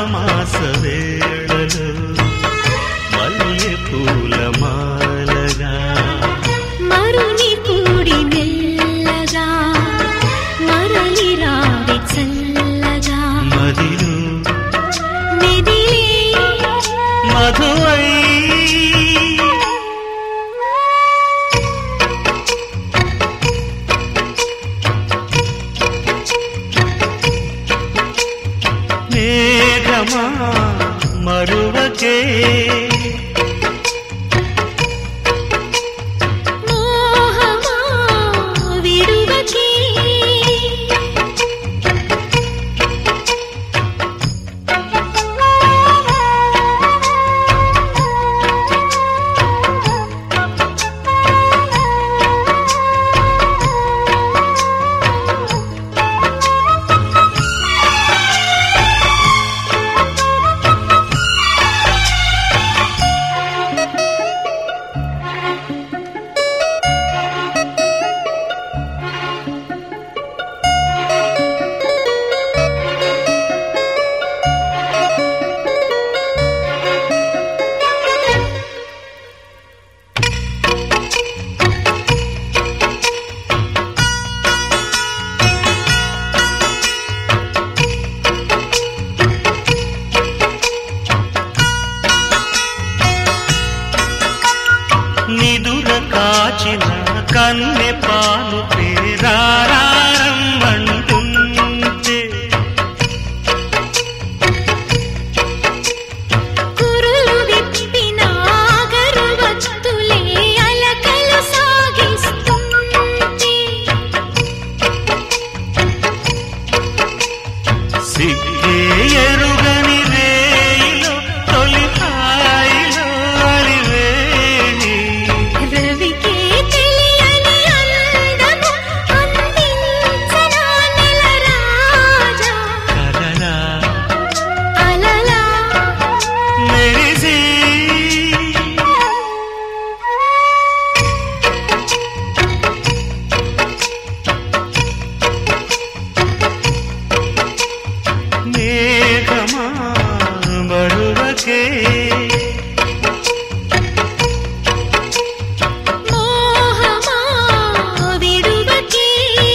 మాఘమాస వేళలో మల్లె పూల మాలగా మరుని కూడి మెల్లగా మరలి రావి చల్లగా మదిలో మెదిలే మధువై మేఘమా మరువకే మోహమా విడువకే నిదుర కాచిన కన్నె పాలు పేరారంభంటుంటే కురులు విప్పిన గరువత్తులే అలకలు సాగిస్తుంటే సిగ్గే ఎరుగని రేయిలో తొలి హాయిలో అలివేణి రవికే తెలియని అందము అందించనా నెల రాజా కలలా అలలా మెరిసి మేఘమా మరువకే మోహమా విడువకే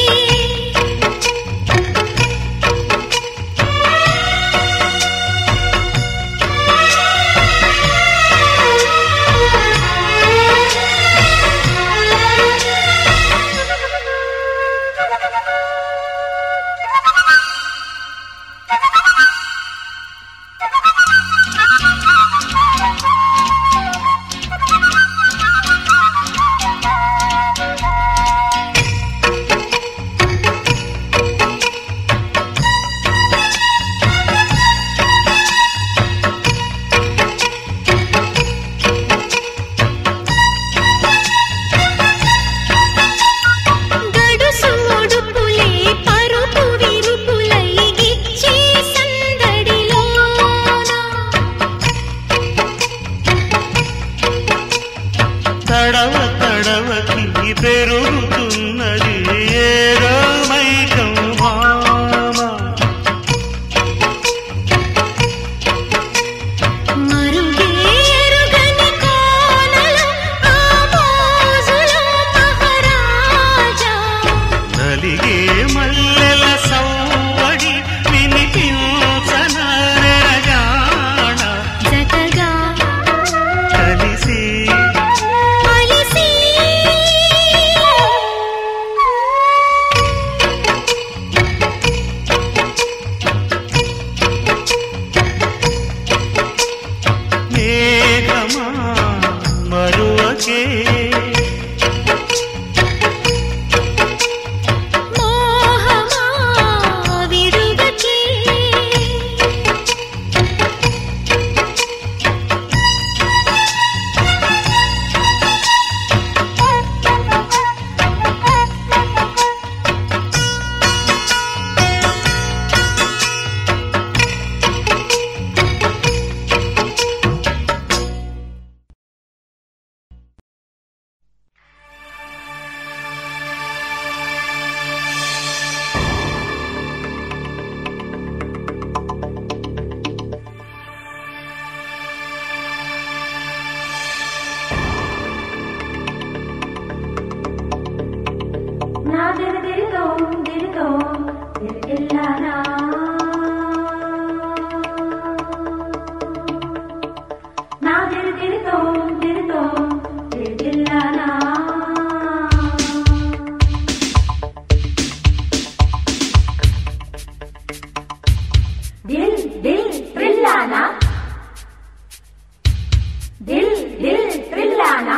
గడుసు ముడుపులే పరుపు విరుపులై గిచ్చే సందడిలోన తడవ తడవకి పెరుగుతున్నది ఏదో మైకం భామ మరుగే ఎరుగని కోనలు ఆ మోజులో మహారాజా నలిగే మల్లెల సౌవడి వినిపించన నెరగాణ జతగా కలిసి అలిసి దిల్దిల్లానా నా దిల్ దిల్తో దిల్తో దిల్దిల్లానా దిల్ దిల్ త్రిల్లానా దిల్ దిల్ త్రిల్లానా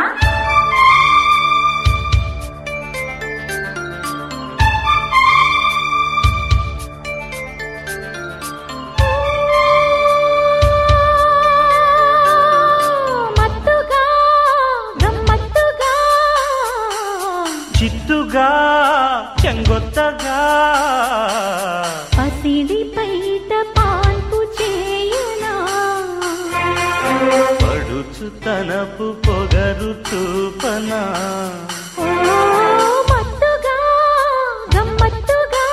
మత్తుగా గమ్మత్తుగా చిత్తుగా చెంగొత్తగా పసిడి పైట పాల్పు చేయునా పడుచు తనపు పొగరు చూపనా ఓ మత్తుగా గమ్మత్తుగా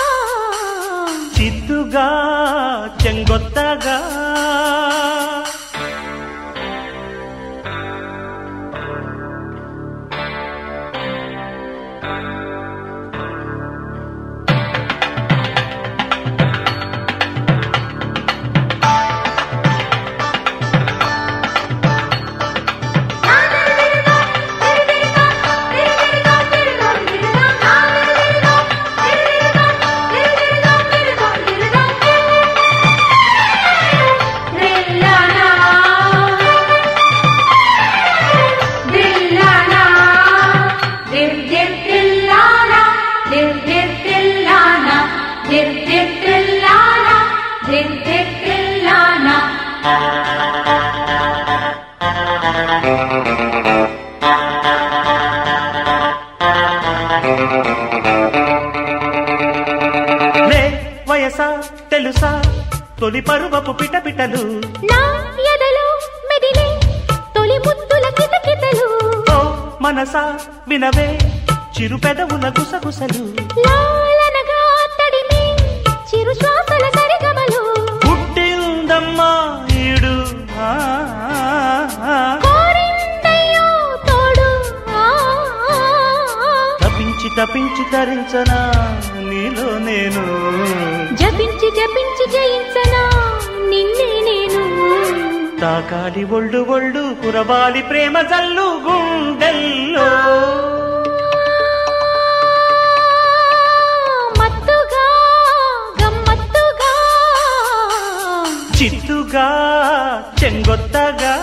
చిత్తుగా చెంగొత్తగా లే వయసా తెలుసా తొలి పరువపు పిటపిటలు నా ఎదలో మెదిలే తొలి ముద్దుల కితకితలు ఓ మనసా వినవే చిరు పెదవుల గుసగుసలు లాలనగా తడిమి చిరు శ్వాసల సరిగమలు పుట్టిందమ్మా ఈడు ఆ, ఆ, ఆ. కోరిందయ్యో తోడు ఆ, ఆ, ఆ. తపించి తపించి తరించనా నీలో నేను జపించి జపించి జయించనా నిన్నే నేను తాకాలి ఒళ్ళు ఒళ్ళు కురవాలి ప్రేమ జల్లు గుండెల్లో మత్తుగా గమ్మత్తుగా చిత్తుగా చెంగొత్తగా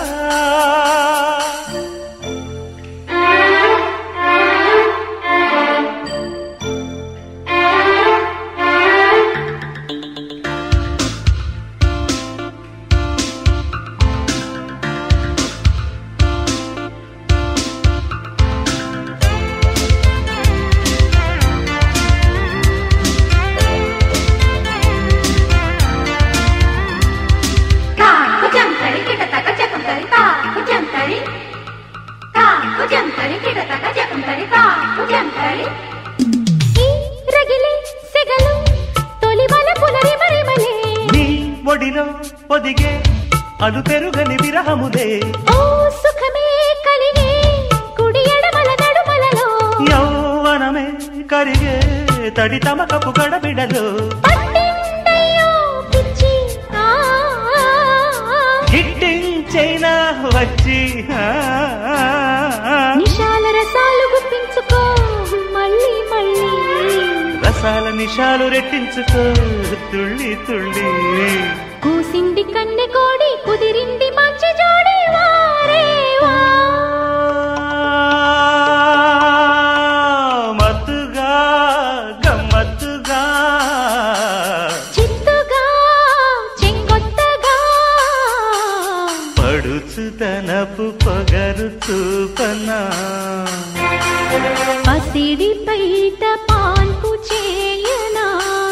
తా కుజం తరి కిట తక చకం తరి తా కుజం తరి తా కుజం తరి కిట తక చకం తరి తా కుజం తరి ఈ రగిలే సెగలు తొలి వల పులరి మరిమలే నీ ఒడిలో ఒదిగే అలు పెరుగని విరహముదే ఓ సుఖమే కలిగే కుడి ఎడమల నడుమలలో యౌవనమే కరిగే తడి తమకపు గడబిడలు పట్టిందయ్యో పిచ్చి ఆ, ఆ, ఆ. హిట్టించైనా వచ్చి ఆ, ఆ, ఆ. నిశాల రసాలు గుప్పించుకో మళ్ళీ మళ్ళీ రసాల నిషాలు రెట్టించుకో తుళ్ళి తుళ్ళి కూసింది కన్నె కోడి కుదిరింది మంచి జోడి వారే వా. మత్తుగా గమ్మత్తుగా చిత్తుగా చెంగొత్తగా పడుచుదనపు పొగరు చూపనా పసిడి పైట పాన్పు చేయనా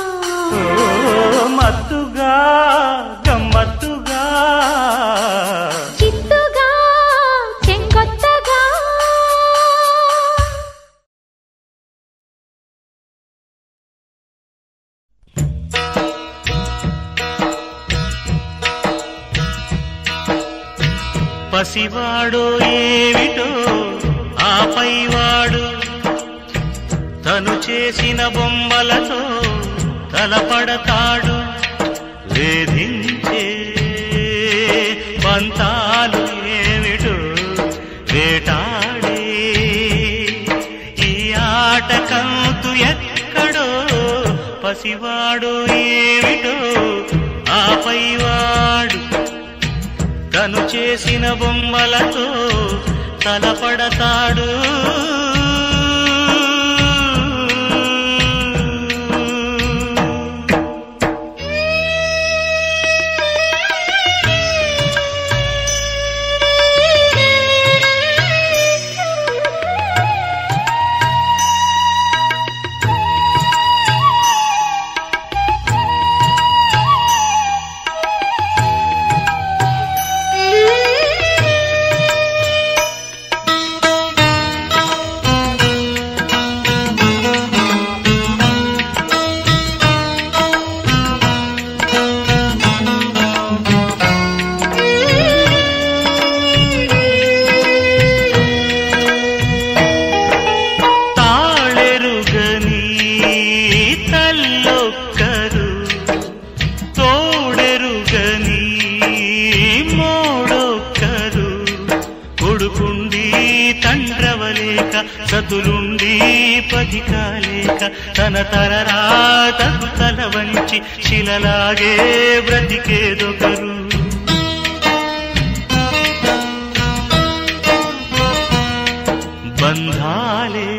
ఓ మత్తుగా గమ్మత్తుగా చిత్తుగా చెంగొత్తగా పసివాడో ఏమిటో ఆపైవాడు తను చేసిన బొమ్మలతో తలపడతాడు వేధించే పంతాలు ఏమిటో వేటాడే ఈ ఆట కంతు ఎక్కడో పసివాడు ఏమిటో ఆపై వాడు తను చేసిన బొమ్మలతో తలపడతాడు తాళెరుగని తల్లొక్కరు తోడెరుగని మోడొక్కరు కొడుకుండి తండ్రవలేక సతులుండి పదికాలేక తన తరరాతకు తల వంచి శిలలాగే బ్రతికేదొకరు బంధాలే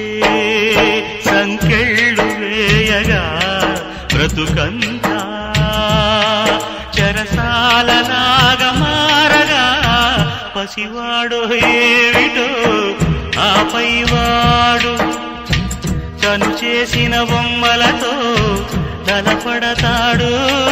సంకెళ్ళు వేయగా బ్రతుకంతా చెరసాలలాగా మారగా పసివాడు ఏమిటో ఆపై వాడు తను చేసిన బొమ్మలతో తలపడతాడు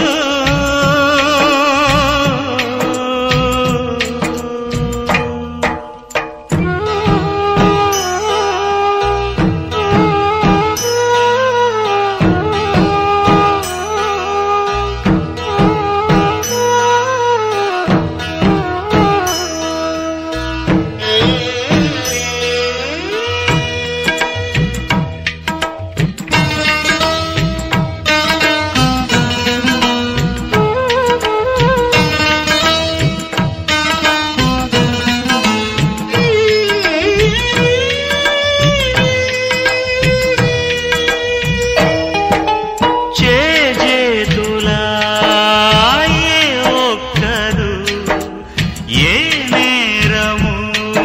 చేజేతులా ఏ ఒక్కరు ఏ నేరము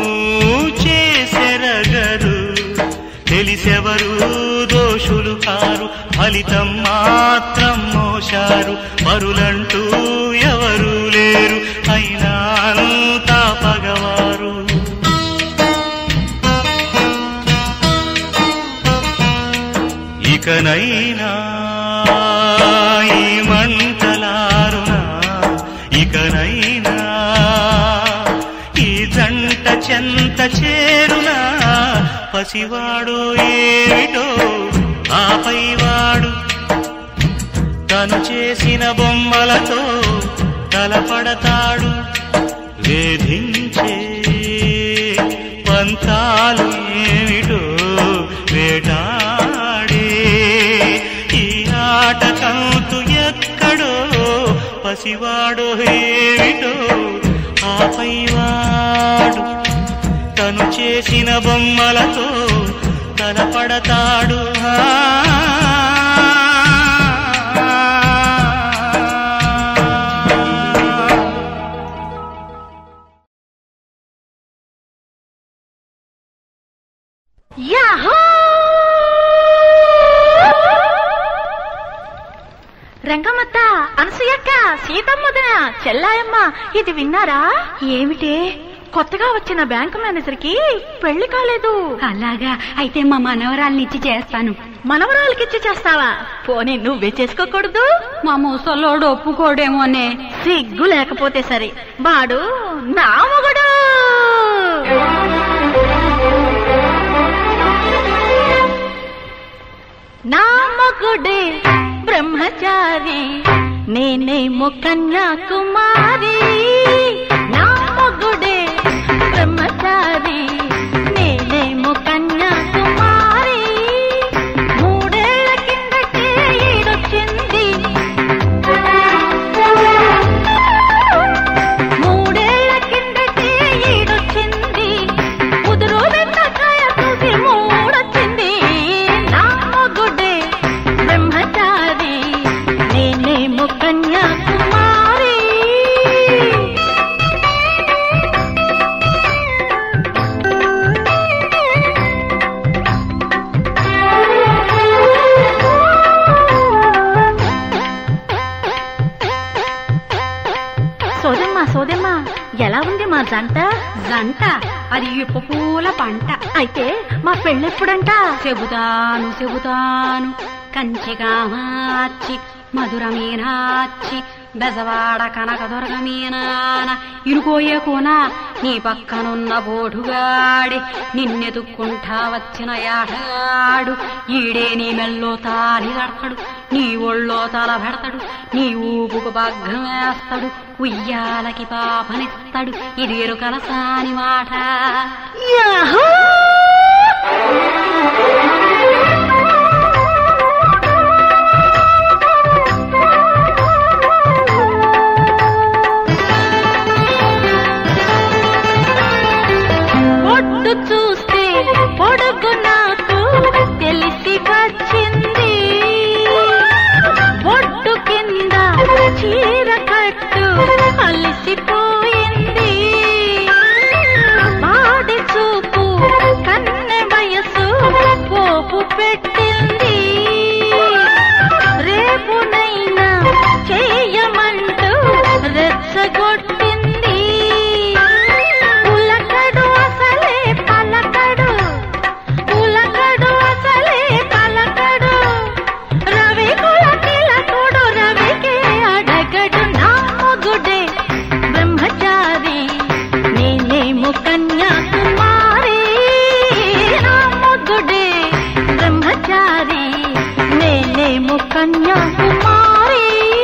చేసెరగరు తెలిసెవరు దోషులు కారు ఫలితం మాత్రం మోశారు పరులంటూ ఎవరు లేరు అయినా అంతా పగవారు ఇకనైనా ఈ మంటలారునా ఇకనైనా ఈ జంట చెంత చేరునా పసివాడు ఏమిటో ఆపై వాడు తను చేసిన బొమ్మలతో తలపడతాడు వేధించే పంతాలు ఏమిటో వేటాడే ఈ ఆట కంతు ఎక్కడో పసివాడు ఏమిటో ఆపై వాడు తను చేసిన బొమ్మలతో తలపడతాడు యాహూ రంగమ్మత్త అనసూయక్క సీతమ్మదన చెల్లాయమ్మ ఇది విన్నారా ఏమిటే కొత్తగా వచ్చిన బ్యాంకు మేనేజర్ కి పెళ్లి కాలేదు అలాగా అయితే మా మనవరాల్ని ఇచ్చి చేస్తాను మనవరాలకిచ్చి చేస్తావా పోనీ నువ్వే చేసుకోకూడదు మా ముసలోడు ఒప్పుకోడేమోనే సిగ్గు లేకపోతే సరే వాడు నా మొగుడు నా మొగుడే బ్రహ్మచారి నేనేమో కన్యాకుమారి నా మొగుడే బ్రహ్మచారి నేనేమో కన్యాకుమారి మూడేళ్ల కిందటే ఈడొచ్చింది మా జంట జంట అది ఇప్పు పూల పంట అయితే మా పెళ్ళెప్పుడంట చెబుతాను చెబుతాను కంచిగా మార్చి మధుర మీనాచి బెజవాడ కనక దొరక మీనాన ఇరుకోయే కోన నీ పక్కనున్న బోటుగాడి నిన్నెతుక్కుంటా వచ్చిన యాటగాడు ఈడే నీ మెల్లో తాలి కడతాడు నీ ఒళ్ళో తల పెడతాడు నీ ఊపుకు భగ్నం వేస్తాడు ఉయ్యాలకి పాపనిస్తాడు ఇది ఎరుకల సాని మాట యాహూ! ఒడ్డు చూస్తే పొడుగు నాకు తెలిసి వచ్చింది ఒడ్డు కింద చీర కట్టు అలసిపోయింది పాడి చూపు కన్నె వయసు పోపు పెట్టింది రేపునైనా చేయమంటూ రెచ్చగొట్టింది ఉలకడు అసలే పలకడు ఉలకడు అసలే పలకడు రవి కుల తిలకుడు రవికే అడగడు నా మొగుడే బ్రహ్మచారి నేనేమో కన్యాకుమారి నా మొగుడే బ్రహ్మచారి నేనేమో కన్యాకుమారి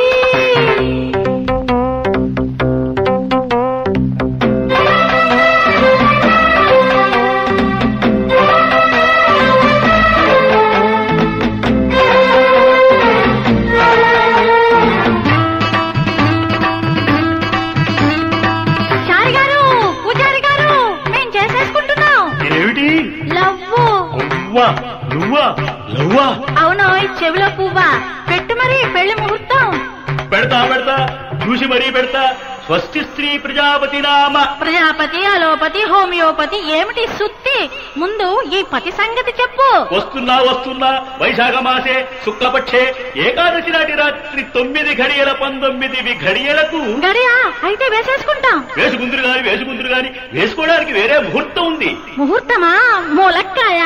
చారి గారు పూజారి గారు మేం చేసేసుకుంటున్నాం ఏమిటి లవ్వు నువ్వా నువ్వా లవ్వా అవును ఈ చెవిలో పువ్వా పెట్టు మరి పెళ్లి ముహూర్తం పెడతా పెడతా చూసి మరీ పెడతా స్వస్తి స్త్రీ ప్రజాపతి నామ ప్రజాపతి అలోపతి హోమియోపతి ఏమిటి సుత్తి ముందు ఈ పతి సంగతి చెప్పు వస్తున్నా వస్తున్నా వైశాఖ మాసే శుక్లపక్షే ఏకాదశి నాటి రాత్రి తొమ్మిది ఘడియల పంతొమ్మిది ఘడియలకు గడియా అయితే వేసేసుకుంటాం వేసుకుందరు గాని వేసుకుందరు గాని వేసుకోవడానికి వేరే ముహూర్తం ఉంది ముహూర్తమా మూలక్కాయ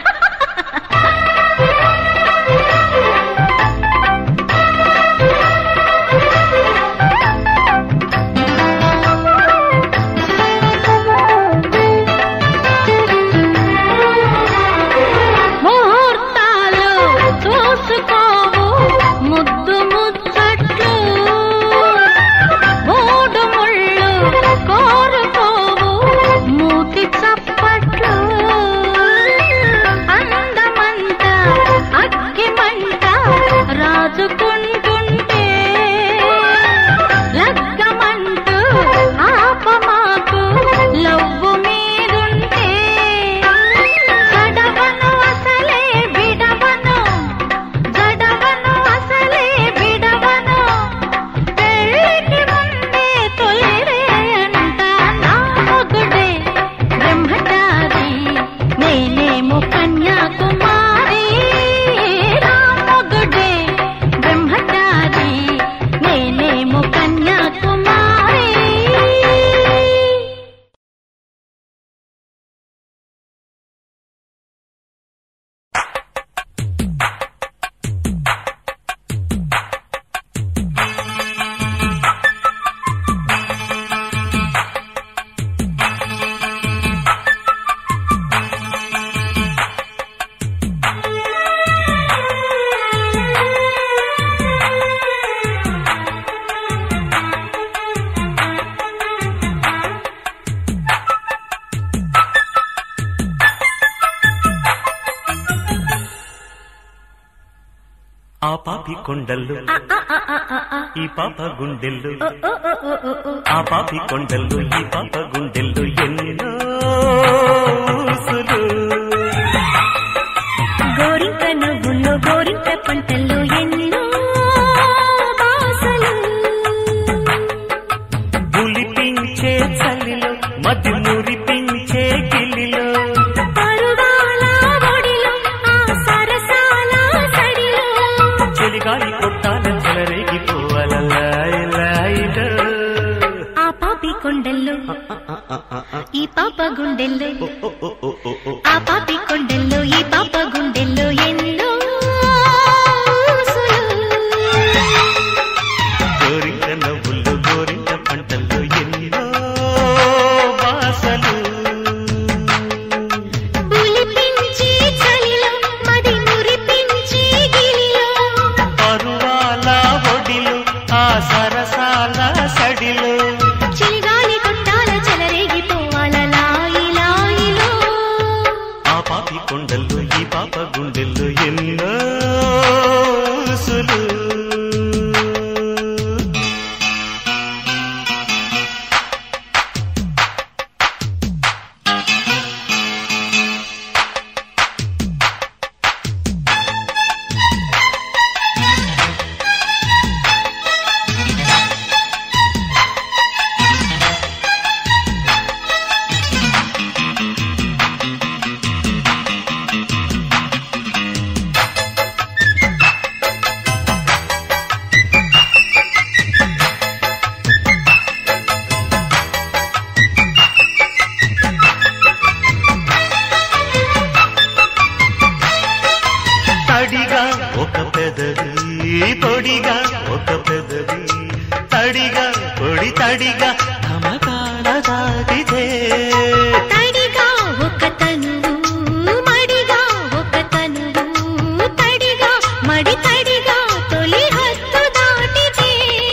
ముహూర్తాలు చూసుకోవు ముద్దు ముచ్చట్లు మూడు ముళ్ళు కోరుకోవు మూతి చప్పట్లు అందమంత అగ్గి మంట రాజుకుంటుంటే లగ్గమంటూ ఆపమాకు లవ్వు మీదుంటే జడవను అసలే విడవను జడవను అసలే విడవను పెళ్ళికి ముందే తొలిరే అంట నా మొగుడే బ్రహ్మచారి నేనేమో కన్యాకుమారి నా మొగుడే బ్రహ్మచారి నేనేమో కన్యాకుమారి ఆ పాపి కొండల్లో ఈ పాప గుండెల్లో ఆ పాపి కొండల్లో ఈ పాప గుండెల్లో ఎన్నో ఊసులు. గోరింక నువ్వుల్లో గోరింక పంటల్లో ఎన్నో బాసలు గులిపించే చలిలో మది మురిపించే గిలిలో పరువాల ఒడిలో ఆ సరసాల సడిలో చెలిగాలి కొట్టాల చెలరేగిపోవాల లాయి లాయిలో. ఆ పాపి కొండల్లో ఆ, ఆ, గుండెల్లో ఓ, ఓ, ఓ, ఓ, ఓ. ఆ పాపి కొండెల్లో ఈ పాప గుండెల్లో ఎన్నో ఊసులు. గోరింట నవ్వుల్లో గోరింట పంటల్లో ఎన్నో వాసలు పులిపించి చలిలో మది మురిపించి గిలిలో పరువాల ఒడిలు ఆ సరసాల సడిలు చిలిగాలి కొట్టాల చెలరేగిపోవాల లాయి లాయిలో ఆ పాపి కొండల్లో ఈ పాప గుండెల్లో ఎన్నో ఊసులు. తడిగా ఒక పెదవి పొడిగా ఒక పెదవి తడిగా పొడి తడిగా తమకాల దాటితే తడిగా ఒక తనువు మడిగా ఒక తనువు తడిగా మడి తడిగా తొలి హత్తు దాటితే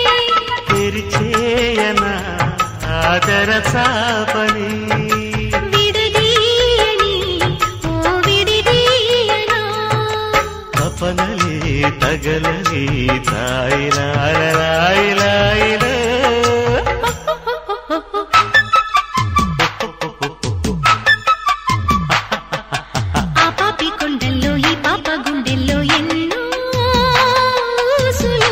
తెరిచేయనా ఆదర చాపని విడదీయని ఓ విడిదీయనా తపనలే తగలని తాయిలాయిలాయిలాయిల ఆ పాపి కొండల్లో ఈ పాప గుండెల్లో ఎన్నో ఊసులు.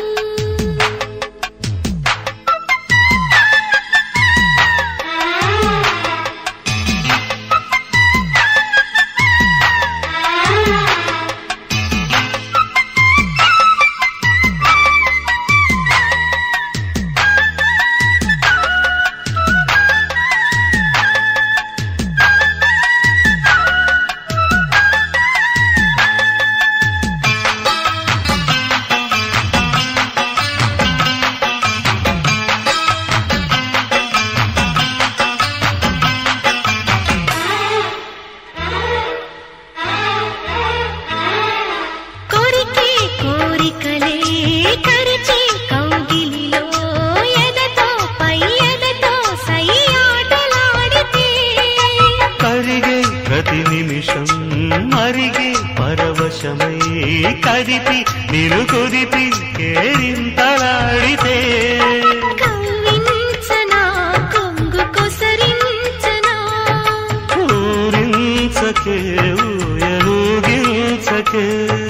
కోరికే కోరికలే కరిచే కౌగిలిలో ఎదతో పై ఎదతో సై ఆటలాడితే కరిగే ప్రతి నిమిషం మరిగే పరవశమై కదిపి నిలు కుదిపి కేరింతలాడితే కవ్వించనా కొంగు కొసరించనా ఊరించకే ఊయలూగించకే